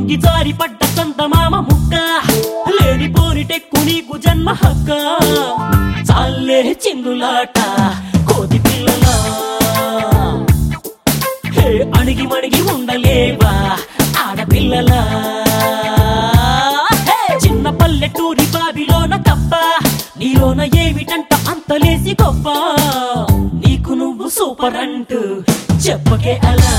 పొంగి జారి పడ్డ చందమామ ముక్క లేనిపోని టెక్కు నీకు జన్మ హక్క చాలే చిందులాట కోతి పిల్లలా హే అణిగి మణిగి ఉండలేవా ఆడపిల్లలా హే, చిన్న పల్లెటూరి బావిలోన కప్ప నీలోన ఏమిటంట అంతలేసి గొప్ప నీకు నువ్వు సూపర్ అంటూ చెప్పకే అలా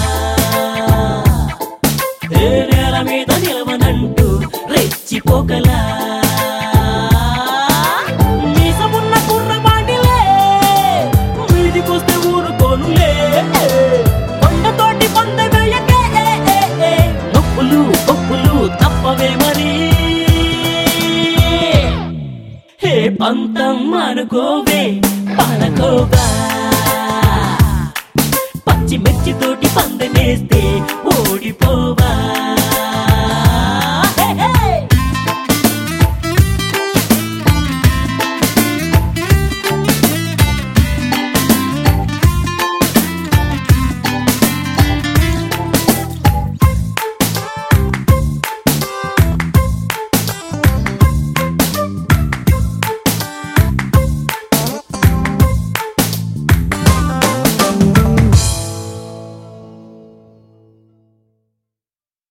ఏ నేల మీద నిలవనంటూ రెచ్చిపోకలా మీసమున్న కుర్రవాడిలే మీదికొస్తే ఊరుకోనులే కొండతోటి పొంద వేయకే నొప్పులు పప్పులు తప్పవే మరి హే పంతం అనుకోవే పాలకోవా పచ్చి మిర్చితోటి పందెమేస్తే ఓడిపోవా